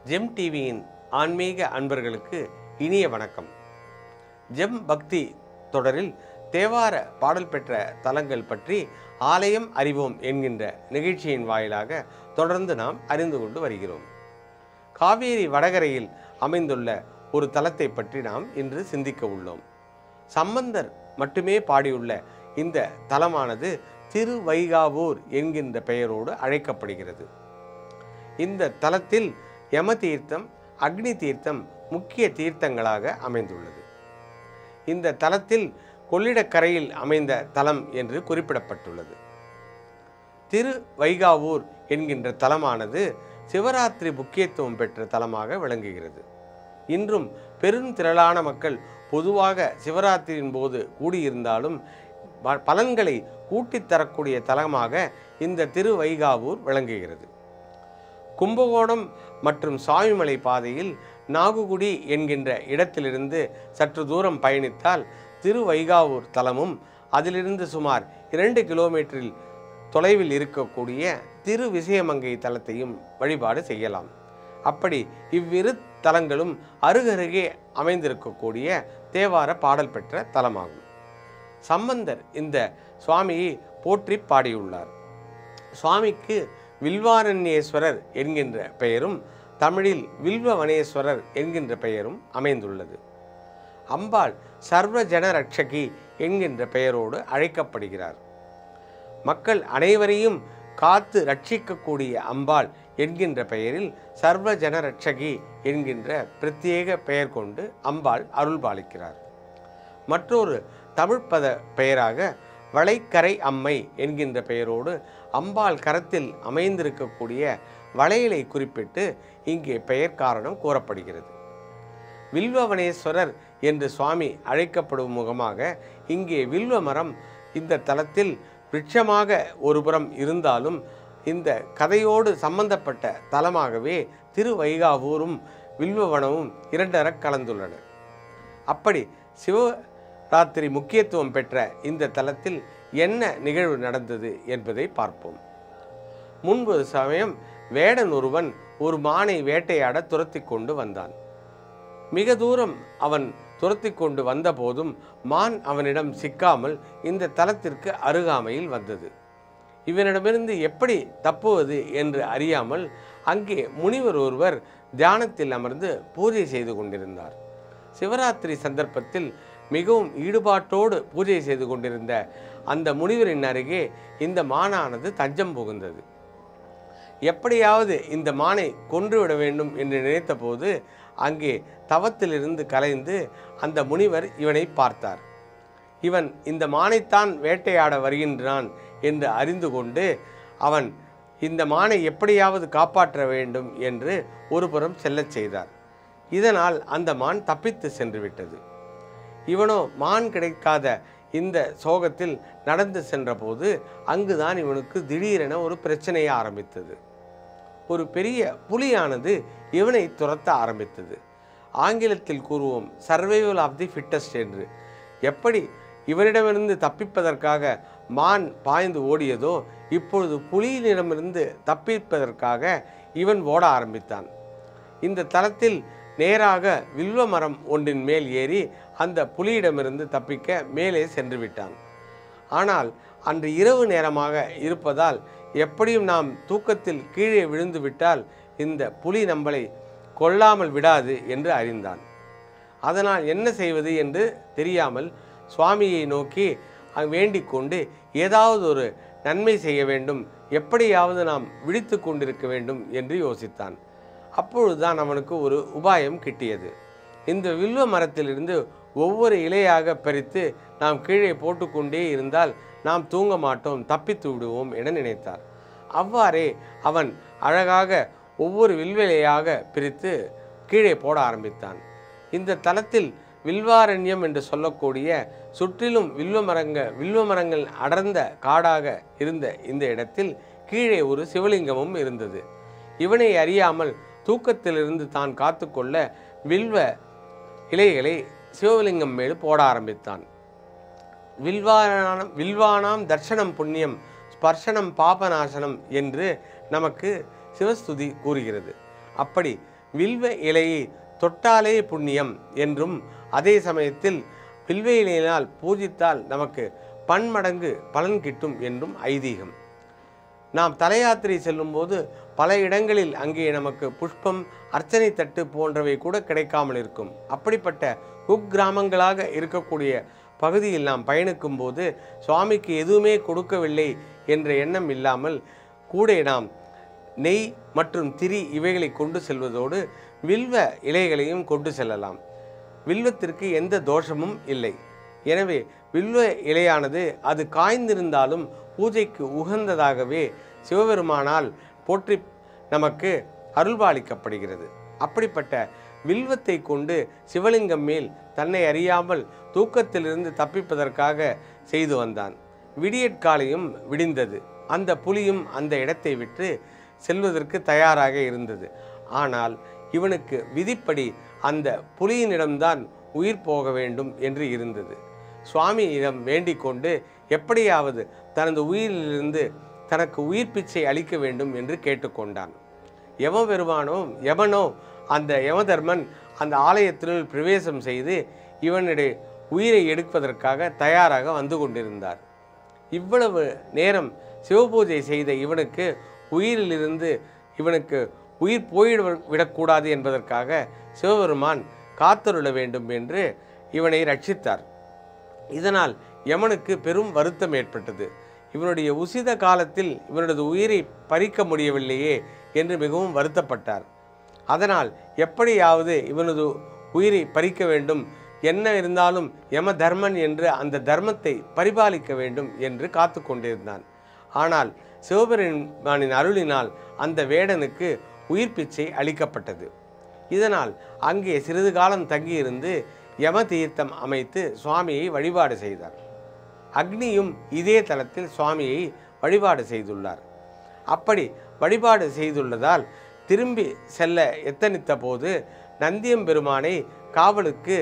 GeM டிவியின் ஆன்மீக அன்பர்களுக்கு இனிய வணக்கம் ஜெம் பக்தி தொடரில் தேவார பாடல் பெற்ற தலங்கள் பற்றி ஆலயம் அறிவோம் என்கின்ற நிகழ்ச்சியின் வாயிலாக தொடர்ந்து நாம் அறிந்து கொண்டு வருகிறோம் காவேரி வடகரையில் அமைந்துள்ள ஒரு தலத்தை பற்றி நாம் இன்று சிந்திக்க உள்ளோம் சம்பந்தர் மட்டுமே பாடியுள்ள இந்த தலமானது திருவைகாவூர் என்கின்ற பெயரோடு அழைக்கப்படுகிறது இந்த தலத்தில் யம தீர்த்தம் அக்னி தீர்த்தம் முக்கிய தீர்த்தங்களாக அமைந்துள்ளது இந்த தலத்தில் கொள்ளிடக்கரையில் அமைந்த தலம் என்று குறிப்பிடப்பட்டுள்ளது திரு வைகாவூர் என்கின்ற தலமானது சிவராத்திரி முக்கியத்துவம் பெற்ற தலமாக விளங்குகிறது இன்றும் பெருந்திரளான மக்கள் பொதுவாக சிவராத்திரியின் போது கூடியிருந்தாலும் ப- பலன்களை கூட்டித் தரக்கூடிய தலமாக இந்த திருவைகாவூர் விளங்குகிறது கும்பகோணம் மற்றும் சாமிமலை பாதையில் நாகுகுடி என்கின்ற இடத்திலிருந்து சற்று தூரம் பயணித்தால் திருவைகாவூர் தலமும் அதிலிருந்து சுமார் இரண்டு கிலோமீட்டரில் தொலைவில் இருக்கக்கூடிய திரு விசயமங்கை தலத்தையும் வழிபாடு செய்யலாம் அப்படி இவ்விரு தலங்களும் அருகருகே அமைந்திருக்கக்கூடிய தேவார பாடல் பெற்ற தலமாகும் சம்பந்தர் இந்த சுவாமியை போற்றி பாடியுள்ளார் சுவாமிக்கு வில்வாரண்யேஸ்வரர் என்கின்ற பெயரும் தமிழில் வில்வவனேஸ்வரர் என்கின்ற பெயரும் அமைந்துள்ளது அம்பாள் சர்வ ஜன ரட்சகி என்கின்ற பெயரோடு அழைக்கப்படுகிறார் மக்கள் அனைவரையும் காத்து ரட்சிக்கக்கூடிய அம்பாள் என்கின்ற பெயரில் சர்வ ஜன ரட்சகி என்கின்ற பிரத்யேக பெயர் கொண்டு அம்பாள் அருள்பாலிக்கிறார் மற்றொரு தமிழ்ப்பத பெயராக வளைக்கரை அம்மை என்கின்ற பெயரோடு அம்பாள் கரத்தில் அமைந்திருக்கக்கூடிய வளையலை குறிப்பிட்டு இங்கே பெயர் காரணம் கூறப்படுகிறது வில்வவனேஸ்வரர் என்று சுவாமி அழைக்கப்படும் முகமாக இங்கே வில்வ மரம் இந்த தலத்தில் விருட்சமாக ஒருபுறம் இருந்தாலும் இந்த கதையோடு சம்பந்தப்பட்ட தலமாகவே திருவைகாவூரும் வில்வவனமும் இரண்டர கலந்துள்ளன அப்படி சிவராத்திரி முக்கியத்துவம் பெற்ற இந்த தலத்தில் என்ன நிகழ்வு நடந்தது என்பதை பார்ப்போம் முன்பு சமயம் வேடன் ஒருவன் ஒரு மானை வேட்டையாட துரத்தி கொண்டு வந்தான் மிக தூரம் அவன் துரத்தி கொண்டு வந்தபோதும் மான் அவனிடம் சிக்காமல் இந்த தலத்திற்கு அருகாமையில் வந்தது இவனிடமிருந்து எப்படி தப்புவது என்று அறியாமல் அங்கே முனிவர் ஒருவர் தியானத்தில் அமர்ந்து பூஜை செய்து கொண்டிருந்தார் சிவராத்திரி சந்தர்ப்பத்தில் மிகவும் ஈடுபாட்டோடு பூஜை செய்து கொண்டிருந்த அந்த முனிவரின் அருகே இந்த மானானது தஞ்சம் புகுந்தது எப்படியாவது இந்த மானை கொன்றுவிட வேண்டும் என்று நினைத்தபோது அங்கே தவத்திலிருந்து கலைந்து அந்த முனிவர் இவனை பார்த்தார் இவன் இந்த மானைத்தான் வேட்டையாட வருகின்றான் என்று அறிந்து கொண்டு அவன் இந்த மானை எப்படியாவது காப்பாற்ற வேண்டும் என்று ஒருபுறம் செல்லச் செய்தார் இதனால் அந்த மான் தப்பித்து சென்று விட்டது இவனோ மான் கிடைக்காத இந்த சோகத்தில் நடந்து சென்றபோது அங்குதான் இவனுக்கு திடீரென ஒரு பிரச்சனைய ஆரம்பித்தது ஒரு பெரிய புலியானது இவனை துரத்த ஆரம்பித்தது ஆங்கிலத்தில் கூறுவோம் சர்வைவல் ஆஃப் தி ஃபிட்டஸ்ட் என்று எப்படி இவனிடமிருந்து தப்பிப்பதற்காக மான் பாய்ந்து ஓடியதோ இப்பொழுது புலியினிடமிருந்து தப்பிப்பதற்காக இவன் ஓட ஆரம்பித்தான் இந்த தளத்தில் நேராக வில்வ மரம் ஒன்றின் மேல் ஏறி அந்த புலியிடமிருந்து தப்பிக்க மேலே சென்று விட்டான் ஆனால் அன்று இரவு நேரமாக இருப்பதால் எப்படியும் நாம் தூக்கத்தில் கீழே விழுந்து விட்டால் இந்த புலி நம்மளை கொல்லாமல் விடாது என்று அறிந்தான் அதனால் என்ன செய்வது என்று தெரியாமல் சுவாமியை நோக்கி அ- வேண்டிக் கொண்டு ஏதாவது ஒரு நன்மை செய்ய வேண்டும் எப்படியாவது நாம் விழித்து கொண்டிருக்க வேண்டும் என்று யோசித்தான் அப்பொழுதுதான் அவனுக்கு ஒரு உபாயம் கிட்டியது இந்த வில்வ மரத்திலிருந்து ஒவ்வொரு இலையாக பறித்து நாம் கீழே போட்டுக்கொண்டே இருந்தால் நாம் தூங்க மாட்டோம் தப்பித்து விடுவோம் என நினைத்தார் அவ்வாறே அவன் அழகாக ஒவ்வொரு வில்வெளியாக பிரித்து கீழே போட ஆரம்பித்தான் இந்த தலத்தில் வில்வாரண்யம் என்று சொல்லக்கூடிய சுற்றிலும் வில்வ மரங்க வில்வ மரங்கள் அடர்ந்த காடாக இருந்த இந்த இடத்தில் கீழே ஒரு சிவலிங்கமும் இருந்தது இவனை அறியாமல் தூக்கத்திலிருந்து தான் காத்துக்கொள்ள வில்வ இலைகளை சிவலிங்கம் மேல் போட ஆரம்பித்தான் வில்வானாம் வில்வானாம் தர்ஷனம் புண்ணியம் ஸ்பர்ஷனம் பாபநாசனம் என்று நமக்கு சிவஸ்துதி கூறுகிறது அப்படி வில்வ இலையை தொட்டாலே புண்ணியம் என்றும் அதே சமயத்தில் வில்வ இலையினால் பூஜித்தால் நமக்கு பன்மடங்கு பலன் கிட்டும் என்றும் ஐதீகம் நாம் தல யாத்திரை செல்லும்போது பல இடங்களில் அங்கே நமக்கு புஷ்பம் அர்ச்சனை தட்டு போன்றவை கூட கிடைக்காமல் இருக்கும் அப்படிப்பட்ட குக்கிராமங்களாக இருக்கக்கூடிய பகுதியில் நாம் பயணிக்கும் போது சுவாமிக்கு எதுவுமே கொடுக்கவில்லை என்ற எண்ணம் இல்லாமல் கூட நாம் நெய் மற்றும் திரி இவைகளை கொண்டு செல்வதோடு வில்வ இலைகளையும் கொண்டு செல்லலாம் வில்வத்திற்கு எந்த தோஷமும் இல்லை எனவே வில்வ இலையானது அது காய்ந்திருந்தாலும் பூஜைக்கு உகந்ததாகவே சிவபெருமானால் போற்றி நமக்கு அருள்பாலிக்கப்படுகிறது அப்படிப்பட்ட வில்வத்தை கொண்டு சிவலிங்கம் மேல் தன்னை அறியாமல் தூக்கத்திலிருந்து தப்பிப்பதற்காக செய்து வந்தான் விடியற்காலையும் விடிந்தது அந்த புலியும் அந்த இடத்தை விட்டு செல்வதற்கு தயாராக இருந்தது ஆனால் இவனுக்கு விதிப்படி அந்த புலியினிடம்தான் உயிர் போக வேண்டும் என்று இருந்தது சுவாமியிடம் வேண்டிக் கொண்டு எப்படியாவது தனது உயிரிலிருந்து தனக்கு உயிர் பிச்சை அளிக்க வேண்டும் என்று கேட்டுக்கொண்டான் யம பெருமானோ யமனோ அந்த யமதர்மன் அந்த ஆலயத்தினுள் பிரவேசம் செய்து இவனுடைய உயிரை எடுப்பதற்காக தயாராக வந்து கொண்டிருந்தார் இவ்வளவு நேரம் சிவபூஜை செய்த இவனுக்கு உயிரிலிருந்து இவனுக்கு உயிர் போயிட விடக்கூடாது என்பதற்காக சிவபெருமான் காத்தருள வேண்டும் என்று இவனை ரட்சித்தார் இதனால் யமனுக்கு பெரும் வருத்தம் ஏற்பட்டது இவனுடைய உசித காலத்தில் இவனது உயிரை பறிக்க முடியவில்லையே என்று மிகவும் வருத்தப்பட்டார் அதனால் எப்படியாவது இவனது உயிரை பறிக்க வேண்டும் என்ன இருந்தாலும் யம தர்மன் என்று அந்த தர்மத்தை பரிபாலிக்க வேண்டும் என்று காத்து கொண்டிருந்தான் ஆனால் சிவபெருமானின் அருளினால் அந்த வேடனுக்கு உயிர் பிச்சை அளிக்கப்பட்டது இதனால் அங்கே சிறிது காலம் தங்கியிருந்து யம தீர்த்தம் அமைத்து சுவாமியை வழிபாடு செய்தார் அக்னியும் இதே தலத்தில் சுவாமியை வழிபாடு செய்துள்ளார் அப்படி வழிபாடு செய்துள்ளதால் திரும்பி செல்ல எத்தனித்த போது நந்தியம்பெருமானை காவலுக்கு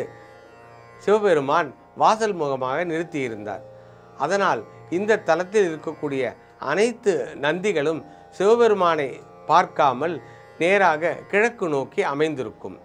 சிவபெருமான் வாசல் முகமாக நிறுத்தியிருந்தார் அதனால் இந்த தலத்தில் இருக்கக்கூடிய அனைத்து நந்திகளும் சிவபெருமானை பார்க்காமல் நேராக கிழக்கு நோக்கி அமைந்திருக்கும்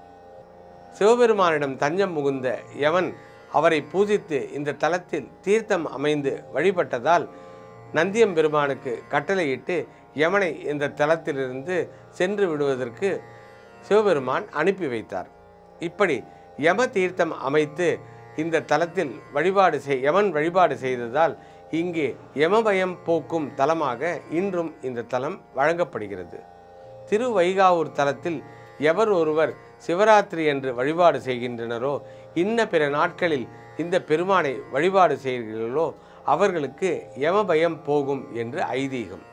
சிவபெருமானிடம் தஞ்சம் புகுந்த யவன் அவரை பூஜித்து இந்த தலத்தில் தீர்த்தம் அமைந்து வழிபட்டதால் நந்தியம் பெருமானுக்கு கட்டளையிட்டு யமனை இந்த தலத்திலிருந்து சென்று விடுவதற்கு சிவபெருமான் அனுப்பி வைத்தார் இப்படி யம தீர்த்தம் அமைத்து இந்த தலத்தில் வழிபாடு செய் யமன் வழிபாடு செய்ததால் இங்கே யமபயம் போக்கும் தலமாக இன்றும் இந்த தலம் வழங்கப்படுகிறது திருவைகாவூர் தலத்தில் எவர் ஒருவர் சிவராத்திரி என்று வழிபாடு செய்கின்றனரோ இன்ன பிற நாட்களில் இந்த பெருமானை வழிபாடு செய்கிறீர்களோ அவர்களுக்கு யமபயம் போகும் என்று ஐதீகம்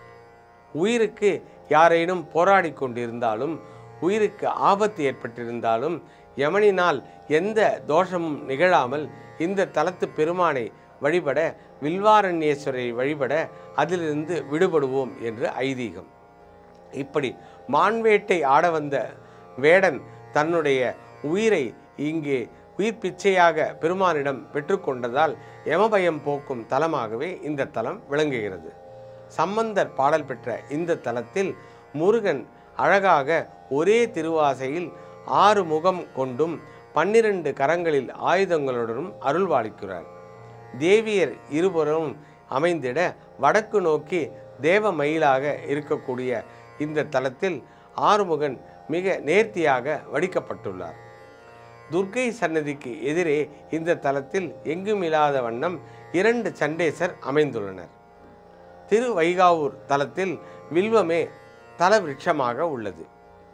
உயிருக்கு யாரேனும் போராடி கொண்டிருந்தாலும் உயிருக்கு ஆபத்து ஏற்பட்டிருந்தாலும் யமனினால் எந்த தோஷமும் நிகழாமல் இந்த தலத்து பெருமானை வழிபட வில்வாரண்யேஸ்வரை வழிபட அதிலிருந்து விடுபடுவோம் என்று ஐதீகம் இப்படி மான்வேட்டை ஆட வந்த வேடன் தன்னுடைய உயிரை இங்கே உயிர் பிச்சையாக பெருமானிடம் பெற்றுக்கொண்டதால் யமபயம் போக்கும் தலமாகவே இந்த தலம் விளங்குகிறது சம்பந்தர் பாடல் பெற்ற இந்த தலத்தில் முருகன் அழகாக ஒரே திருவாசையில் ஆறு முகம் கொண்டும் பன்னிரண்டு கரங்களில் ஆயுதங்களுடனும் அருள்வாளிக்கிறார் தேவியர் இருபுறமும் அமைந்திட வடக்கு நோக்கி தேவ மயிலாக இருக்கக்கூடிய இந்த தலத்தில் ஆறுமுகன் மிக நேர்த்தியாக வடிக்கப்பட்டுள்ளார் துர்க்கை சன்னதிக்கு எதிரே இந்த தலத்தில் எங்கும் இல்லாத வண்ணம் இரண்டு சண்டேசர் அமைந்துள்ளனர் திருவைகாவூர் தலத்தில் வில்வமே தல விருட்சமாக உள்ளது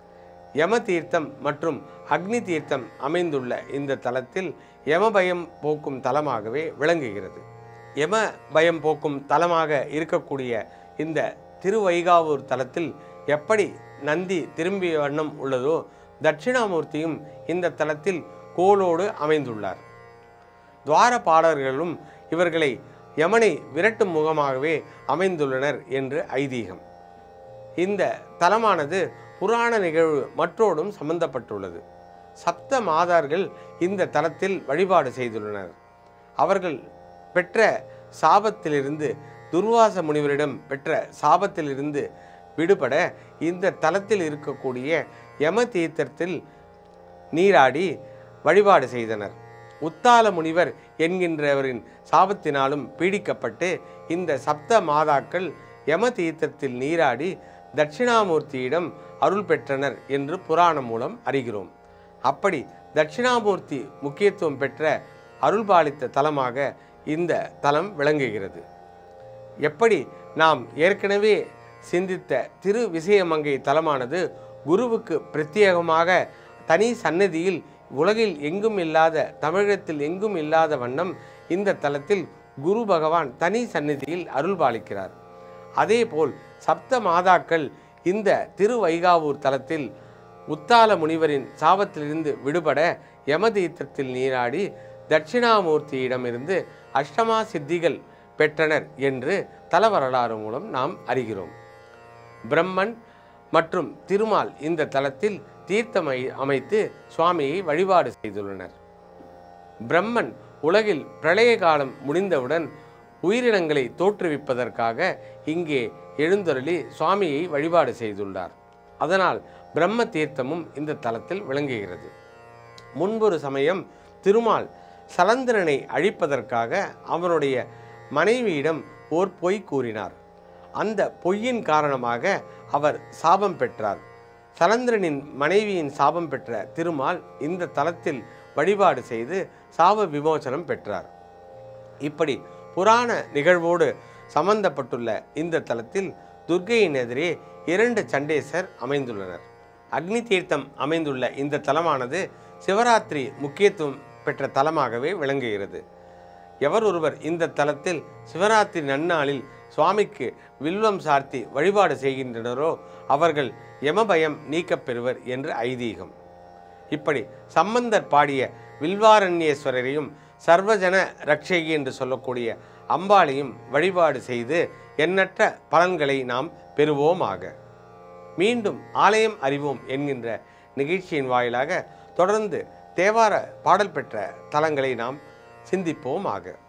யம தீர்த்தம் மற்றும் அக்னி தீர்த்தம் அமைந்துள்ள இந்த தலத்தில் யமபயம் போக்கும் தலமாகவே விளங்குகிறது யம பயம் போக்கும் தலமாக இருக்கக்கூடிய இந்த திருவைகாவூர் தலத்தில் எப்படி நந்தி திரும்பிய வண்ணம் உள்ளதோ தட்சிணாமூர்த்தியும் இந்த தலத்தில் கோலோடு அமைந்துள்ளார் துவாரபாலர்களும் இவர்களை யமனை விரட்டும் முகமாகவே அமைந்துள்ளனர் என்று ஐதீகம் இந்த தலமானது புராண நிகழ்வு மற்றோடும் சம்பந்தப்பட்டுள்ளது சப்த மாதார்கள் இந்த தலத்தில் வழிபாடு செய்துள்ளனர் அவர்கள் பெற்ற சாபத்திலிருந்து துர்வாச முனிவரிடம் பெற்ற சாபத்திலிருந்து விடுபட இந்த தலத்தில் இருக்கக்கூடிய யம தீர்த்தத்தில் நீராடி வழிபாடு செய்தனர் உத்தால முனிவர் என்கின்றவரின் சாபத்தினாலும் பீடிக்கப்பட்டு இந்த சப்த மாதாக்கள் யம தீர்த்தத்தில் நீராடி தட்சிணாமூர்த்தியிடம் அருள் பெற்றனர் என்று புராணம் மூலம் அறிகிறோம் அப்படி தட்சிணாமூர்த்தி முக்கியத்துவம் பெற்ற அருள்பாலித்த தலமாக இந்த தலம் விளங்குகிறது எப்படி நாம் ஏற்கனவே சிந்தித்த திரு விசயமங்கை தலமானது குருவுக்கு பிரத்யேகமாக தனி சன்னதியில் உலகில் எங்கும் இல்லாத தமிழகத்தில் எங்கும் இல்லாத வண்ணம் இந்த தலத்தில் குரு பகவான் தனி சந்நிதியில் அருள்பாலிக்கிறார் அதேபோல் சப்த மாதாக்கள் இந்த திருவைகாவூர் தலத்தில் உத்தால முனிவரின் சாபத்திலிருந்து விடுபட யமதீர்த்தத்தில் நீராடி தட்சிணாமூர்த்தியிடமிருந்து அஷ்டமா சித்திகள் பெற்றனர் என்று தல வரலாறு மூலம் நாம் அறிகிறோம் பிரம்மன் மற்றும் திருமால் இந்த தலத்தில் தீர்த்தம் ஐ- அமைத்து சுவாமியை வழிபாடு செய்துள்ளனர் பிரம்மன் உலகில் பிரளய காலம் முடிந்தவுடன் உயிரினங்களை தோற்றுவிப்பதற்காக இங்கே எழுந்தருளி சுவாமியை வழிபாடு செய்துள்ளார் அதனால் பிரம்ம தீர்த்தமும் இந்த தலத்தில் விளங்குகிறது முன்பொரு சமயம் திருமால் சலந்திரனை அழிப்பதற்காக அவனுடைய மனைவியிடம் ஓர் பொய் கூறினார் அந்த பொய்யின் காரணமாக அவர் சாபம் பெற்றார் சலந்திரனின் மனைவியின் சாபம் பெற்ற திருமால் இந்த தலத்தில் வழிபாடு செய்து சாப விமோசனம் பெற்றார் இப்படி புராண நிகழ்வோடு சம்பந்தப்பட்டுள்ள இந்த தலத்தில் துர்க்கையின் எதிரே இரண்டு சண்டேசர் அமைந்துள்ளனர் அக்னி தீர்த்தம் அமைந்துள்ள இந்த தலமானது சிவராத்திரி முக்கியத்துவம் பெற்ற தலமாகவே விளங்குகிறது எவர் ஒருவர் இந்த தலத்தில் சிவராத்திரி நன்னாளில் சுவாமிக்கு வில்வம் சார்த்தி வழிபாடு செய்கின்றனரோ அவர்கள் யமபயம் நீக்கப் பெறுவர் என்று ஐதீகம் இப்படி சம்பந்தர் பாடிய வில்வாரண்யேஸ்வரரையும் சர்வஜன ரக்ஷகி என்று சொல்லக்கூடிய அம்பாளையும் வழிபாடு செய்து எண்ணற்ற பலன்களை நாம் பெறுவோமாக மீண்டும் ஆலயம் அறிவோம் என்கின்ற நிகழ்ச்சியின் வாயிலாக தொடர்ந்து தேவார பாடல் பெற்ற தலங்களை நாம் சிந்திப்போமாக